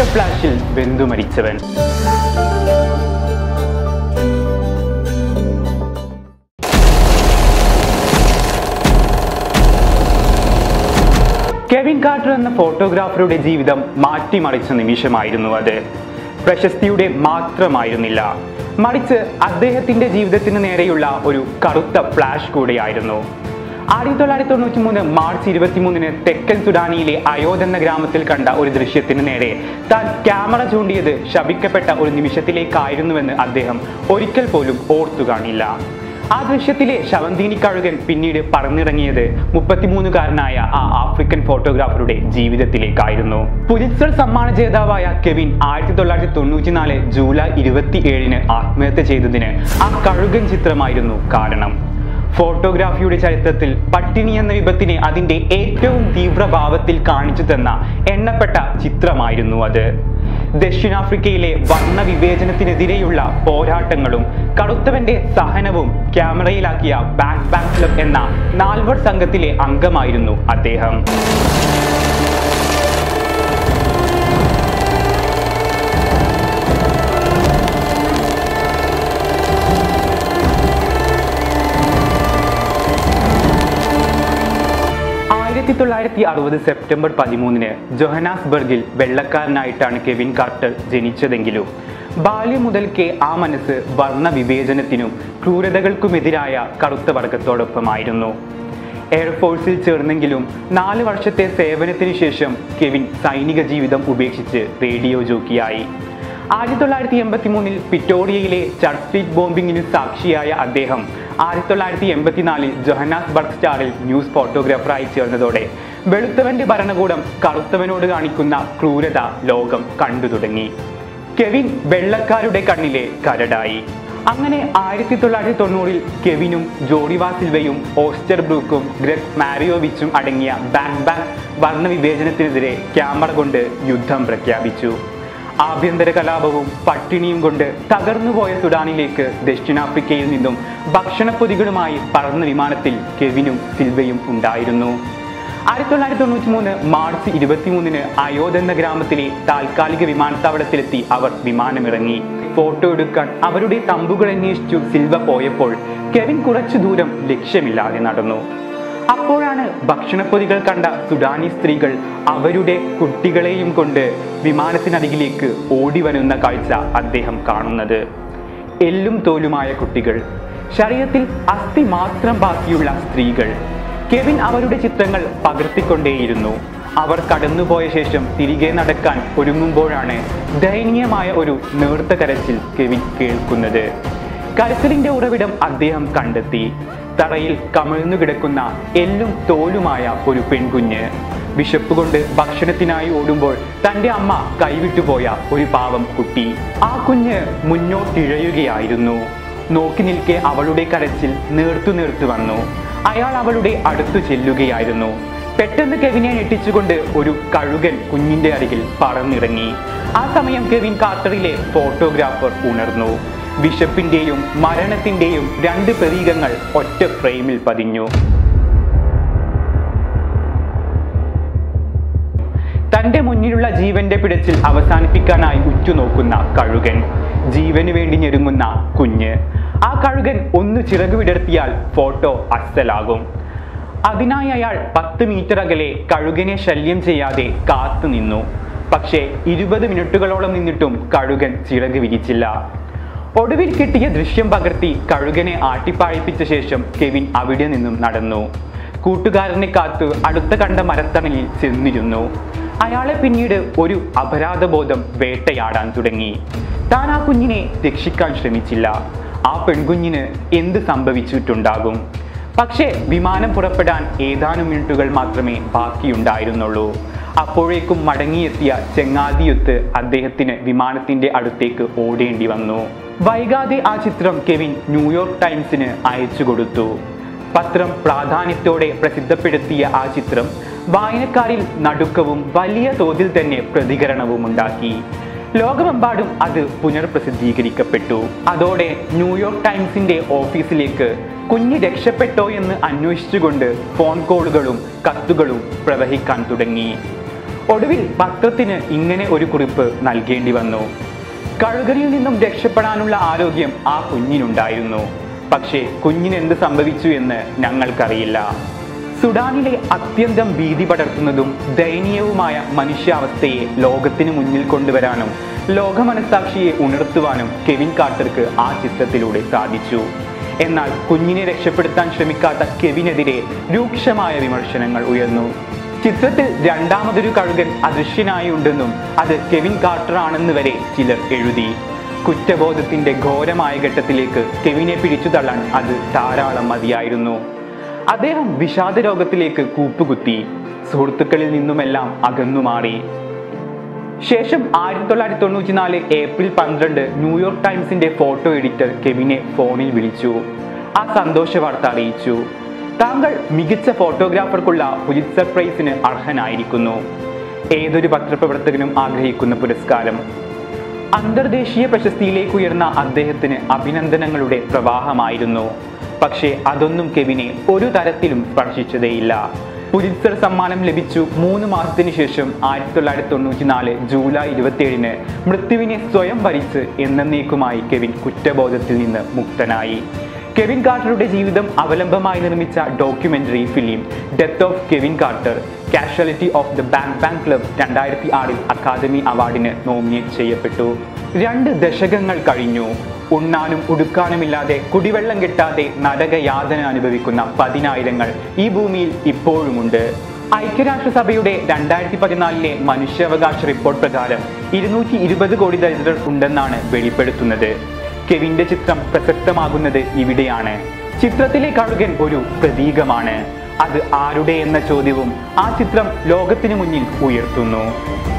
ഫ്ലാഷിൽ വെന്തു മരിച്ചവൻ Kevin quarter എന്ന ഫോട്ടോഗ്രാഫറുടെ ജീവിതം മാറ്റിമറിച്ച നിമിഷമായിരുന്നു അത് പ്രശസ്തിയുടെ മാത്രമായിരുന്നില്ല മറിച്ച് അദ്ദേഹത്തിന്റെ ജീവിതത്തിന് നേരെയുള്ള ഒരു കറുത്ത ഫ്ലാഷ് കൂടെയായിരുന്നു ആയിരത്തി തൊള്ളായിരത്തി തൊണ്ണൂറ്റി മൂന്ന് മാർച്ച് ഇരുപത്തിമൂന്നിന് തെക്കൻ സുഡാനിയിലെ അയോധ് എന്ന ഗ്രാമത്തിൽ കണ്ട ഒരു ദൃശ്യത്തിന് നേരെ താൻ ക്യാമറ ചൂണ്ടിയത് ശപിക്കപ്പെട്ട ഒരു നിമിഷത്തിലേക്കായിരുന്നുവെന്ന് അദ്ദേഹം ഒരിക്കൽ പോലും ഓർത്തു കാണില്ല ആ ദൃശ്യത്തിലെ ശവന്തീനി കഴുകൻ പിന്നീട് പറന്നിറങ്ങിയത് മുപ്പത്തിമൂന്നുകാരനായ ആ ആഫ്രിക്കൻ ഫോട്ടോഗ്രാഫറുടെ ജീവിതത്തിലേക്കായിരുന്നു പുലിത്സർ സമ്മാന ജേതാവായ കെവിൻ ആയിരത്തി തൊള്ളായിരത്തി തൊണ്ണൂറ്റിനാല് ജൂലൈ ഇരുപത്തി ഏഴിന് ആത്മഹത്യ ചെയ്തതിന് ആ കഴുകൻ ചിത്രമായിരുന്നു കാരണം ഫോട്ടോഗ്രാഫിയുടെ ചരിത്രത്തിൽ പട്ടിണി എന്ന വിപത്തിനെ അതിന്റെ ഏറ്റവും തീവ്രഭാവത്തിൽ കാണിച്ചു തന്ന എണ്ണപ്പെട്ട ചിത്രമായിരുന്നു അത് ദക്ഷിണാഫ്രിക്കയിലെ വർണ്ണ വിവേചനത്തിനെതിരെയുള്ള പോരാട്ടങ്ങളും കറുത്തവന്റെ സഹനവും ക്യാമറയിലാക്കിയ ബാക്ക് ബാക്ക് ക്ലബ് എന്ന നാൽവർ സംഘത്തിലെ അംഗമായിരുന്നു അദ്ദേഹം ആയിരത്തി തൊള്ളായിരത്തി അറുപത് സെപ്റ്റംബർ പതിമൂന്നിന് ജൊഹനാസ്ബർഗിൽ വെള്ളക്കാരനായിട്ടാണ് കെവിൻ കാർട്ടർ ജനിച്ചതെങ്കിലും ബാല്യം മുതൽക്കേ ആ മനസ്സ് വർണ്ണ വിവേചനത്തിനും ക്രൂരതകൾക്കുമെതിരായ കറുത്ത വർഗത്തോടൊപ്പമായിരുന്നു എയർഫോഴ്സിൽ ചേർന്നെങ്കിലും നാല് വർഷത്തെ സേവനത്തിന് ശേഷം കെവിൻ സൈനിക ജീവിതം ഉപേക്ഷിച്ച് റേഡിയോ ജോക്കിയായി ആയിരത്തി തൊള്ളായിരത്തി എൺപത്തി മൂന്നിൽ പിറ്റോറിയയിലെ ചർച്ച് സ്ട്രീറ്റ് ബോംബിങ്ങിന് സാക്ഷിയായ അദ്ദേഹം ആയിരത്തി തൊള്ളായിരത്തി എൺപത്തിനാലിൽ ജൊഹനാസ്ബർഗ് സ്റ്റാറിൽ ന്യൂസ് ഫോട്ടോഗ്രാഫറായി ചേർന്നതോടെ വെളുത്തവന്റെ ഭരണകൂടം കറുത്തവനോട് കാണിക്കുന്ന ക്രൂരത ലോകം കണ്ടു തുടങ്ങി കെവിൻ വെള്ളക്കാരുടെ കണ്ണിലെ കരടായി അങ്ങനെ ആയിരത്തി തൊള്ളായിരത്തി തൊണ്ണൂറിൽ കെവിനും ജോഡിവാ സിൽവയും ഓസ്റ്റർ ബ്രൂക്കും ഗ്രെഗ് മാരിയോവിച്ചും അടങ്ങിയ ബാക്ക് ബാക്ക് വർണ്ണ വിവേചനത്തിനെതിരെ ക്യാമറ കൊണ്ട് യുദ്ധം പ്രഖ്യാപിച്ചു ആഭ്യന്തര കലാപവും പട്ടിണിയും കൊണ്ട് തകർന്നുപോയ സുഡാനിലേക്ക് ദക്ഷിണാഫ്രിക്കയിൽ നിന്നും ഭക്ഷണപ്പൊതികളുമായി പറന്ന വിമാനത്തിൽ കെവിനും സിൽവയും ഉണ്ടായിരുന്നു ആയിരത്തി തൊള്ളായിരത്തി തൊണ്ണൂറ്റി മൂന്ന് മാർച്ച് ഇരുപത്തിമൂന്നിന് അയോധ് എന്ന ഗ്രാമത്തിലെ താൽക്കാലിക വിമാനത്താവളത്തിലെത്തി അവർ വിമാനമിറങ്ങി ഫോട്ടോ എടുക്കാൻ അവരുടെ തമ്പുകൾ അന്വേഷിച്ചു സിൽവ പോയപ്പോൾ കെവിൻ കുറച്ചു ദൂരം ലക്ഷ്യമില്ലാതെ നടന്നു അപ്പോഴാണ് ഭക്ഷണപ്പൊതികൾ കണ്ട സുഡാനി സ്ത്രീകൾ അവരുടെ കുട്ടികളെയും കൊണ്ട് വിമാനത്തിനരികിലേക്ക് ഓടി വരുന്ന കാഴ്ച അദ്ദേഹം കാണുന്നത് എല്ലും തോലുമായ കുട്ടികൾ ശരീരത്തിൽ അസ്ഥി മാത്രം ബാക്കിയുള്ള സ്ത്രീകൾ കെവിൻ അവരുടെ ചിത്രങ്ങൾ പകർത്തിക്കൊണ്ടേയിരുന്നു അവർ കടന്നുപോയ ശേഷം തിരികെ നടക്കാൻ ഒരുങ്ങുമ്പോഴാണ് ദയനീയമായ ഒരു നേർത്ത കരച്ചിൽ കെവിൻ കേൾക്കുന്നത് കരച്ചിലിന്റെ ഉറവിടം അദ്ദേഹം കണ്ടെത്തി തറയിൽ കമിഴ്ന്നു കിടക്കുന്ന എല്ലും തോലുമായ ഒരു പെൺകുഞ്ഞ് വിശപ്പ് കൊണ്ട് ഭക്ഷണത്തിനായി ഓടുമ്പോൾ തന്റെ അമ്മ കൈവിട്ടുപോയ ഒരു പാവം കുട്ടി ആ കുഞ്ഞ് മുന്നോട്ടിഴയുകയായിരുന്നു നോക്കി നിൽക്കെ അവളുടെ കരച്ചിൽ നേർത്തു നേർത്തു വന്നു അയാൾ അവളുടെ അടുത്തു ചെല്ലുകയായിരുന്നു പെട്ടെന്ന് കെവിനെ ഞെട്ടിച്ചുകൊണ്ട് ഒരു കഴുകൻ കുഞ്ഞിന്റെ അരികിൽ പറന്നിറങ്ങി ആ സമയം കെവിൻ കാർട്ടറിലെ ഫോട്ടോഗ്രാഫർ ഉണർന്നു വിശപ്പിന്റെയും മരണത്തിന്റെയും രണ്ട് പ്രതീകങ്ങൾ ഒറ്റ ഫ്രെയിമിൽ പതിഞ്ഞു തന്റെ മുന്നിലുള്ള ജീവന്റെ പിടച്ചിൽ അവസാനിപ്പിക്കാനായി ഉറ്റുനോക്കുന്ന കഴുകൻ ജീവന് വേണ്ടി ഞെരുങ്ങുന്ന കുഞ്ഞ് ആ കഴുകൻ ഒന്ന് ചിറകു വിടർത്തിയാൽ ഫോട്ടോ അസ്സലാകും അതിനായി അയാൾ പത്ത് മീറ്റർ അകലെ കഴുകനെ ശല്യം ചെയ്യാതെ കാത്തു നിന്നു പക്ഷേ ഇരുപത് മിനിറ്റുകളോളം നിന്നിട്ടും കഴുകൻ ചിറക് വിരിച്ചില്ല ഒടുവിൽ കിട്ടിയ ദൃശ്യം പകർത്തി കഴുകനെ ആട്ടിപ്പായിപ്പിച്ച ശേഷം കെവിൻ അവിടെ നിന്നും നടന്നു കൂട്ടുകാരനെ കാത്തു അടുത്ത കണ്ട മരത്തണലിൽ ചെന്നിരുന്നു അയാളെ പിന്നീട് ഒരു അപരാധബോധം വേട്ടയാടാൻ തുടങ്ങി താൻ ആ കുഞ്ഞിനെ രക്ഷിക്കാൻ ശ്രമിച്ചില്ല ആ പെൺകുഞ്ഞിന് എന്ത് സംഭവിച്ചിട്ടുണ്ടാകും പക്ഷേ വിമാനം പുറപ്പെടാൻ ഏതാനും മിനിറ്റുകൾ മാത്രമേ ബാക്കിയുണ്ടായിരുന്നുള്ളൂ അപ്പോഴേക്കും മടങ്ങിയെത്തിയ ചെങ്ങാതിയൊത്ത് അദ്ദേഹത്തിന് വിമാനത്തിന്റെ അടുത്തേക്ക് ഓടേണ്ടി വന്നു വൈകാതെ ആ ചിത്രം കെവിൻ ന്യൂയോർക്ക് ടൈംസിന് അയച്ചു കൊടുത്തു പത്രം പ്രാധാന്യത്തോടെ പ്രസിദ്ധപ്പെടുത്തിയ ആ ചിത്രം വായനക്കാരിൽ നടുക്കവും വലിയ തോതിൽ തന്നെ പ്രതികരണവും ഉണ്ടാക്കി ലോകമെമ്പാടും അത് പുനർപ്രസിദ്ധീകരിക്കപ്പെട്ടു അതോടെ ന്യൂയോർക്ക് ടൈംസിന്റെ ഓഫീസിലേക്ക് കുഞ്ഞ് രക്ഷപ്പെട്ടോ എന്ന് അന്വേഷിച്ചുകൊണ്ട് ഫോൺ കോളുകളും കത്തുകളും പ്രവഹിക്കാൻ തുടങ്ങി ഒടുവിൽ പത്രത്തിന് ഇങ്ങനെ ഒരു കുറിപ്പ് നൽകേണ്ടി വന്നു കഴുകലിൽ നിന്നും രക്ഷപ്പെടാനുള്ള ആരോഗ്യം ആ കുഞ്ഞിനുണ്ടായിരുന്നു പക്ഷേ കുഞ്ഞിന് എന്ത് സംഭവിച്ചു എന്ന് ഞങ്ങൾക്കറിയില്ല സുഡാനിലെ അത്യന്തം ഭീതി പടർത്തുന്നതും ദയനീയവുമായ മനുഷ്യാവസ്ഥയെ ലോകത്തിന് മുന്നിൽ കൊണ്ടുവരാനും ലോകമനസാക്ഷിയെ ഉണർത്തുവാനും കെവിൻ കാർട്ടർക്ക് ആ ചിത്രത്തിലൂടെ സാധിച്ചു എന്നാൽ കുഞ്ഞിനെ രക്ഷപ്പെടുത്താൻ ശ്രമിക്കാത്ത കെവിനെതിരെ രൂക്ഷമായ വിമർശനങ്ങൾ ഉയർന്നു ചിത്രത്തിൽ രണ്ടാമതൊരു കഴുകൻ അദൃശ്യനായി ഉണ്ടെന്നും അത് കെവിൻ കാർട്ടർ ആണെന്ന് വരെ ചിലർ എഴുതി കുറ്റബോധത്തിന്റെ ഘോരമായ ഘട്ടത്തിലേക്ക് കെവിനെ പിടിച്ചു തള്ളാൻ അത് ധാരാളം മതിയായിരുന്നു അദ്ദേഹം വിഷാദ രോഗത്തിലേക്ക് കൂപ്പുകുത്തി സുഹൃത്തുക്കളിൽ നിന്നുമെല്ലാം അകന്നു മാറി ശേഷം ആയിരത്തി തൊള്ളായിരത്തി തൊണ്ണൂറ്റിനാല് ഏപ്രിൽ പന്ത്രണ്ട് ന്യൂയോർക്ക് ടൈംസിന്റെ ഫോട്ടോ എഡിറ്റർ കെവിനെ ഫോണിൽ വിളിച്ചു ആ സന്തോഷ വാർത്ത അറിയിച്ചു താങ്കൾ മികച്ച ഫോട്ടോഗ്രാഫർക്കുള്ള പുലിത്സർ പ്രൈസിന് അർഹനായിരിക്കുന്നു ഏതൊരു പത്രപ്രവർത്തകനും ആഗ്രഹിക്കുന്ന പുരസ്കാരം അന്തർദേശീയ പ്രശസ്തിയിലേക്ക് ഉയർന്ന അദ്ദേഹത്തിന് അഭിനന്ദനങ്ങളുടെ പ്രവാഹമായിരുന്നു പക്ഷേ അതൊന്നും കെവിനെ ഒരു തരത്തിലും സ്പർശിച്ചതേയില്ല പുലിത്സർ സമ്മാനം ലഭിച്ചു മൂന്ന് മാസത്തിന് ശേഷം ആയിരത്തി തൊള്ളായിരത്തി തൊണ്ണൂറ്റിനാല് ജൂലൈ ഇരുപത്തിയേഴിന് മൃത്യുവിനെ സ്വയം ഭരിച്ച് എന്നേക്കുമായി കെവിൻ കുറ്റബോധത്തിൽ നിന്ന് മുക്തനായി കെവിൻ കാർട്ടറുടെ ജീവിതം അവലംബമായി നിർമ്മിച്ച documentary film death of Kevin Carter casualty of the bang bang club രണ്ടായിരത്തി ആറിൽ അക്കാദമി അവാർഡിന് നോമിനേറ്റ് ചെയ്യപ്പെട്ടു രണ്ട് ദശകങ്ങൾ കഴിഞ്ഞു ഉണ്ണാനും ഉടുക്കാനുമില്ലാതെ കുടിവെള്ളം കിട്ടാതെ നരകയാതന അനുഭവിക്കുന്ന പതിനായിരങ്ങൾ ഈ ഭൂമിയിൽ ഇപ്പോഴുമുണ്ട് ഐക്യരാഷ്ട്രസഭയുടെ രണ്ടായിരത്തി പതിനാലിലെ മനുഷ്യാവകാശ റിപ്പോർട്ട് പ്രകാരം ഇരുന്നൂറ്റി ഇരുപത് കോടി ദരിദ്രർ ഉണ്ടെന്നാണ് വെളിപ്പെടുത്തുന്നത് കെവിന്റെ ചിത്രം പ്രസക്തമാകുന്നത് ഇവിടെയാണ് ചിത്രത്തിലെ കഴുകൻ ഒരു പ്രതീകമാണ് അത് ആരുടെ എന്ന ചോദ്യവും ആ ചിത്രം ലോകത്തിനു മുന്നിൽ ഉയർത്തുന്നു